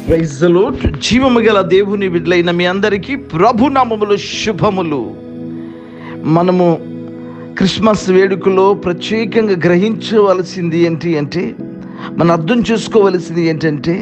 ప్రైజలో జీవము గల దేవుని బిడ్డలైన మీ అందరికీ ప్రభునామములు శుభములు మనము క్రిస్మస్ వేడుకలో ప్రత్యేకంగా గ్రహించవలసింది ఏంటి అంటే మనం అర్థం చేసుకోవలసింది ఏంటంటే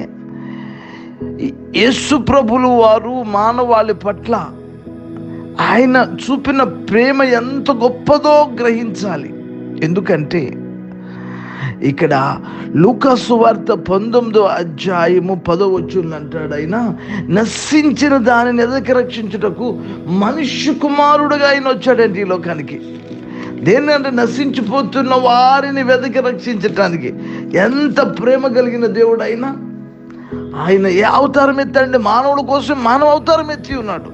యేసు ప్రభులు వారు మానవాళి పట్ల ఆయన చూపిన ప్రేమ ఎంత గొప్పదో గ్రహించాలి ఎందుకంటే ఇక్కడ లూకాసు వార్త పంతొమ్మిదో అధ్యాయము పదో వచ్చుంది అంటాడు ఆయన నశించిన దానిని ఎదకి రక్షించుటకు మనుష్య కుమారుడుగా ఆయన వచ్చాడండి ఈ లోకానికి దేన్నంటే నశించిపోతున్న వారిని వెదకి రక్షించటానికి ఎంత ప్రేమ కలిగిన దేవుడు అయినా ఆయన ఏ అవతారం ఎత్తండి మానవుల కోసం మానవ అవతారం ఎత్తి ఉన్నాడు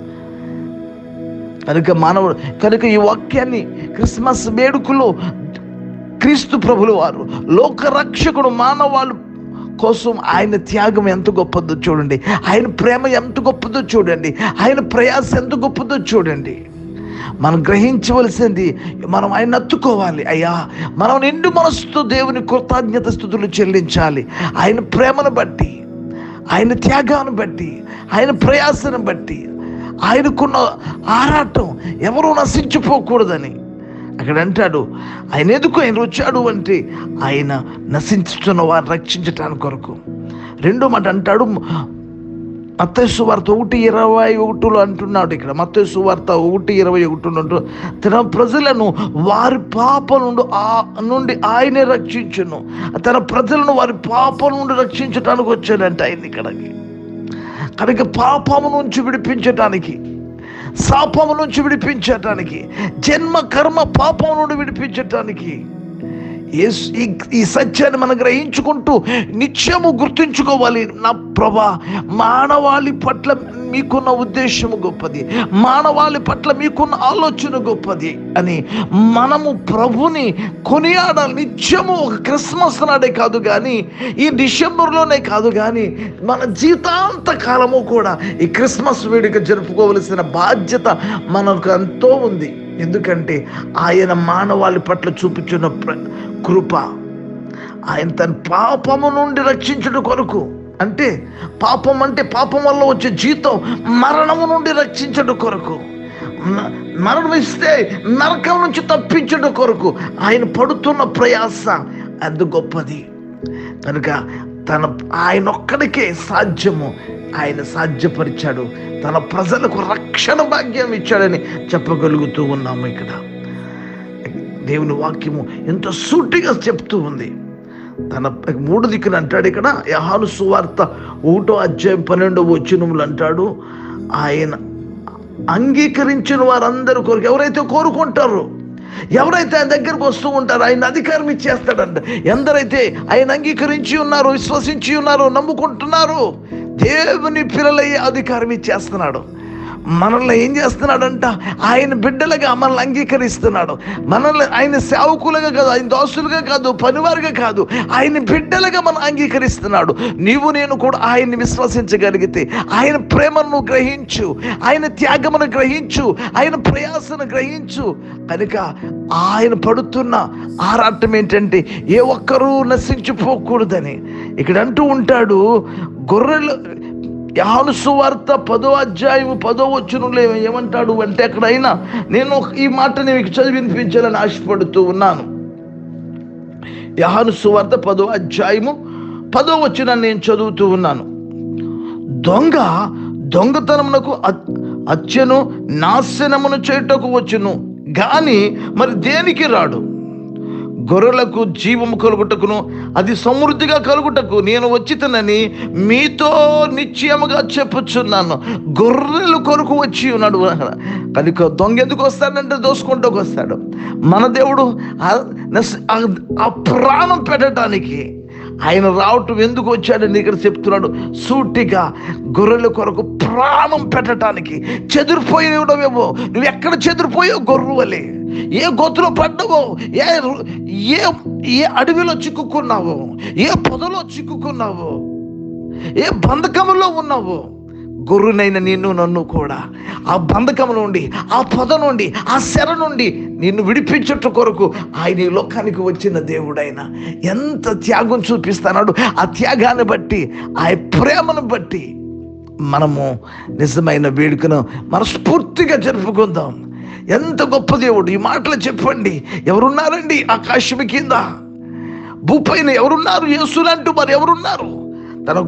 కనుక మానవుడు కనుక ఈ వాక్యాన్ని క్రిస్మస్ వేడుకలో క్రీస్తు ప్రభులు వారు లోక రక్షకుడు మానవాళి కోసం ఆయన త్యాగం ఎంత గొప్పదో చూడండి ఆయన ప్రేమ ఎంత గొప్పదో చూడండి ఆయన ప్రయాస ఎంత గొప్పదో చూడండి మనం గ్రహించవలసింది మనం ఆయన నత్తుకోవాలి అయ్యా మనం నిండు మనసుతో దేవుని కృతజ్ఞత స్థుతులు చెల్లించాలి ఆయన ప్రేమను బట్టి ఆయన త్యాగాన్ని బట్టి ఆయన ప్రయాసను బట్టి ఆయనకున్న ఆరాటం ఎవరూ నశించిపోకూడదని అక్కడ అంటాడు ఆయన ఎందుకు ఆయన వచ్చాడు అంటే ఆయన నశించుతున్న వారిని రక్షించటానికి కొరకు రెండో మాట అంటాడు మత్తసు వార్త ఒకటి ఇరవై ఒకటిలో అంటున్నాడు ఇక్కడ మత్తసు వార్త ఒకటి ఇరవై ఒకటిలో తన ప్రజలను వారి పాప నుండి ఆ నుండి ఆయనే రక్షించును తన ప్రజలను వారి పాప నుండి రక్షించడానికి వచ్చాడంట ఆయన ఇక్కడికి కనుక పాపము నుంచి విడిపించటానికి శాపము నుంచి విడిపించటానికి జన్మ కర్మ పాపం నుండి విడిపించటానికి యేసు- ఈ ఈ సత్యాన్ని మనం గ్రహించుకుంటూ నిత్యము గుర్తుంచుకోవాలి నా ప్రభా మానవాళి పట్ల మీకున్న ఉద్దేశము గొప్పది మానవాళి పట్ల మీకున్న ఆలోచన గొప్పది అని మనము ప్రభుని కొనియాడాలి నిత్యము ఒక క్రిస్మస్ నాడే కాదు కానీ ఈ డిసెంబర్లోనే కాదు కానీ మన జీవితాంత కాలము కూడా ఈ క్రిస్మస్ వేడుక జరుపుకోవలసిన బాధ్యత మనకు ఎంతో ఉంది ఎందుకంటే ఆయన మానవాళి పట్ల చూపించిన ప్ర- కృప ఆయన తన పాపము నుండి రక్షించడం కొరకు అంటే పాపం అంటే పాపం వల్ల వచ్చే జీతం మరణము నుండి రక్షించడం కొరకు మ- మరణం ఇస్తే నరకం నుంచి తప్పించడం కొరకు ఆయన పడుతున్న ప్రయాస అది గొప్పది కనుక తన ఆయన ఒక్కడికే సాధ్యము ఆయన సాధ్యపరిచాడు తన ప్రజలకు రక్షణ భాగ్యం ఇచ్చాడని చెప్పగలుగుతూ ఉన్నాము ఇక్కడ దేవుని వాక్యము ఎంత సూటిగా చెప్తూ ఉంది తన మూడు దిక్కులు అంటాడు ఇక్కడ యహాను సువార్త ఒకటో అధ్యాయం పన్నెండో వచ్చినములు అంటాడు ఆయన అంగీకరించిన వారందరూ కోరిక ఎవరైతే కోరుకుంటారో ఎవరైతే ఆయన దగ్గరకు వస్తూ ఉంటారో ఆయన అధికారం ఇచ్చేస్తాడంట ఎందరైతే ఆయన అంగీకరించి ఉన్నారో విశ్వసించి ఉన్నారో నమ్ముకుంటున్నారో దేవుని పిల్లలయ్యే అధికారం ఇచ్చేస్తున్నాడు మనల్ని ఏం చేస్తున్నాడంట ఆయన బిడ్డలుగా మనల్ని అంగీకరిస్తున్నాడు మనల్ని ఆయన సేవకులుగా కాదు ఆయన దోస్తులుగా కాదు పనివారుగా కాదు ఆయన బిడ్డలుగా మనం అంగీకరిస్తున్నాడు నీవు నేను కూడా ఆయన్ని విశ్వసించగలిగితే ఆయన ప్రేమను నువ్వు గ్రహించు ఆయన త్యాగమును గ్రహించు ఆయన ప్రయాసను గ్రహించు కనుక ఆయన పడుతున్న ఆరాటం ఏంటంటే ఏ ఒక్కరూ నశించిపోకూడదని ఇక్కడ అంటూ ఉంటాడు గొర్రెలు యాను సువార్త పదో అధ్యాయము పదో వచ్చునులే ఏమంటాడు అంటే అక్కడైనా నేను ఒక- ఈ మాటని మీకు చదివి వినిపించాలని ఆశపడుతూ ఉన్నాను యహాను సువార్త పదో అధ్యాయము పదో వచ్చిన నేను చదువుతూ ఉన్నాను దొంగ దొంగతనమునకు అ- అత్యను నాశనమును చేయుటకు వచ్చును గాని మరి దేనికి రాడు గొర్రెలకు జీవము కలుగుటకును అది సమృద్ధిగా కలుగుటకు నేను వచ్చితనని మీతో నిశ్చయముగా చెప్పుచున్నాను గొర్రెల కొరకు వచ్చి ఉన్నాడు కనుక దొంగ ఎందుకు వస్తాడంటే దోసుకుంటూ వస్తాడు మన దేవుడు ఆ- నస్- ఆ- ఆ ప్రాణం పెట్టడానికి ఆయన రావటం ఎందుకు వచ్చాడని ఇక్కడ చెప్తున్నాడు సూటిగా గొర్రెల కొరకు ప్రాణం పెట్టడానికి చెదిరిపోయేవడమేమో నువ్వు ఎక్కడ చెదిరిపోయావు గొర్రె వలె ఏ గొత్తులో పడ్డావో ఏ ఏ ఏ అడవిలో చిక్కుకున్నావో ఏ పొదలో చిక్కుకున్నావో ఏ బంధకములో ఉన్నావో గొర్రెనైన నిన్ను నన్ను కూడా ఆ బంధకం నుండి ఆ పొద నుండి ఆ శర నుండి నిన్ను విడిపించుట కొరకు ఆయన ఈ లోకానికి వచ్చిన దేవుడైన ఎంత త్యాగం చూపిస్తున్నాడు ఆ త్యాగాన్ని బట్టి ఆ ప్రేమను బట్టి మనము నిజమైన వేడుకను మనస్ఫూర్తిగా జరుపుకుందాం ఎంత గొప్ప దేవుడు ఈ మాటలు చెప్పండి ఎవరున్నారండి ఆకాశం కింద భూపైన ఎవరున్నారు యేసులంటూ మరి ఎవరున్నారు తన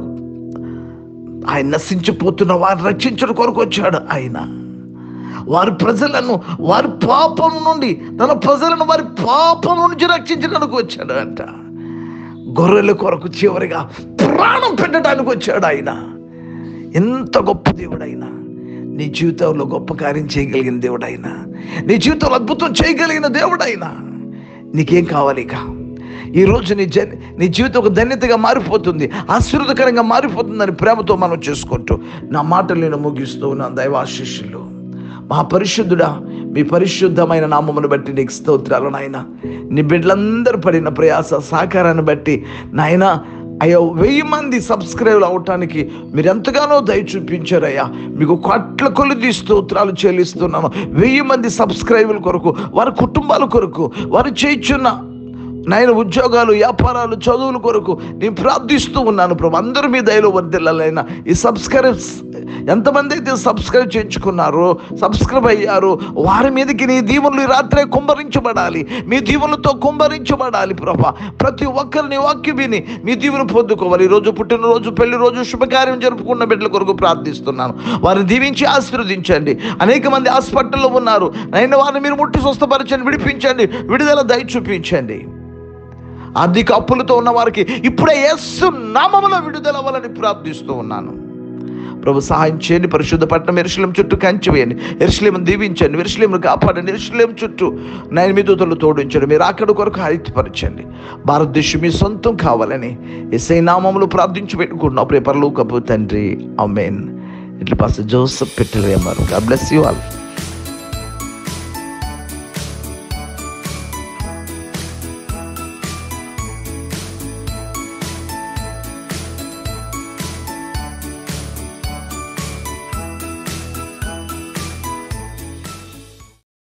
ఆయన నశించిపోతున్న వారిని రక్షించడం కొరకు వచ్చాడు ఆయన వారి ప్రజలను వారి పాపం నుండి తన ప్రజలను వారి పాపం నుంచి రక్షించడానికి వచ్చాడు అంట గొర్రెల కొరకు చివరిగా ప్రాణం పెట్టడానికి వచ్చాడు ఆయన ఎంత గొప్ప దేవుడు ఆయన నీ జీవితంలో గొప్ప కార్యం చేయగలిగిన దేవుడు ఆయన నీ జీవితంలో అద్భుతం చేయగలిగిన దేవుడు ఆయన నీకేం కావాలి ఇక ఈ రోజు నీ జన్ నీ జీవితం ఒక ధన్యతగా మారిపోతుంది ఆశీర్వదకరంగా మారిపోతుందని ప్రేమతో మనం చేసుకుంటూ నా మాటలు నేను ముగిస్తూ ఉన్నాను దైవాశిష్యులు మా పరిశుద్ధుడా మీ పరిశుద్ధమైన నామమును బట్టి నీకు స్తోత్రాలు నాయన నీ బిడ్డలందరూ పడిన ప్రయాస సహకారాన్ని బట్టి నాయన అయ్యో వెయ్యి మంది సబ్స్క్రైబ్ అవటానికి మీరు ఎంతగానో దయ చూపించారయ్యా మీకు కోట్ల కొలిది స్తోత్రాలు చెల్లిస్తున్నాను వెయ్యి మంది సబ్స్క్రైబుల కొరకు వారి కుటుంబాల కొరకు వారు చేయించున్న నాయన ఉద్యోగాలు వ్యాపారాలు చదువుల కొరకు నేను ప్రార్థిస్తూ ఉన్నాను ప్రభు అందరి మీ దయలో వర్దిల్లైనా ఈ సబ్స్క్రైబ్స్ ఎంతమంది అయితే సబ్స్క్రైబ్ చేయించుకున్నారో సబ్స్క్రైబ్ అయ్యారో వారి మీదకి నీ దీవులు ఈ రాత్రే కుంభరించబడాలి మీ దీవులతో కుంభరించబడాలి ప్రభా ప్రతి ఒక్కరిని వాక్యం విని మీ దీవులు పొందుకోవాలి ఈ రోజు పుట్టినరోజు పెళ్లి రోజు శుభకార్యం జరుపుకున్న బిడ్డల కొరకు ప్రార్థిస్తున్నాను వారిని దీవించి ఆశీర్వదించండి అనేక మంది హాస్పిటల్లో ఉన్నారు అయిన వారిని మీరు ముట్టి స్వస్థపరచండి విడిపించండి విడుదల దయ చూపించండి ఆర్థిక అప్పులతో ఉన్న వారికి ఇప్పుడే యేసు నామములో విడుదల అవ్వాలని ప్రార్థిస్తూ ఉన్నాను ప్రభు సహాయం చేయండి పరిశుద్ధ పట్టణం ఎరుశలేం చుట్టూ కంచి వేయండి ఎరుశలేం దీవించండి ఎరుశలేంను కాపాడండి ఎరుశలేం చుట్టూ నైన్ మీదూతలు తోడించండి మీరు అక్కడ కొరకు హాయిపరచండి భారతదేశం మీ సొంతం కావాలని ఎస్ఐ నామములు ప్రార్థించి పెట్టుకుంటున్నాం ప్రేపర్లు కబు తండ్రి అమేన్ ఇట్లా పాస్ జోసఫ్ పెట్టలేమారు గాడ్ బ్లెస్ యూ ఆల్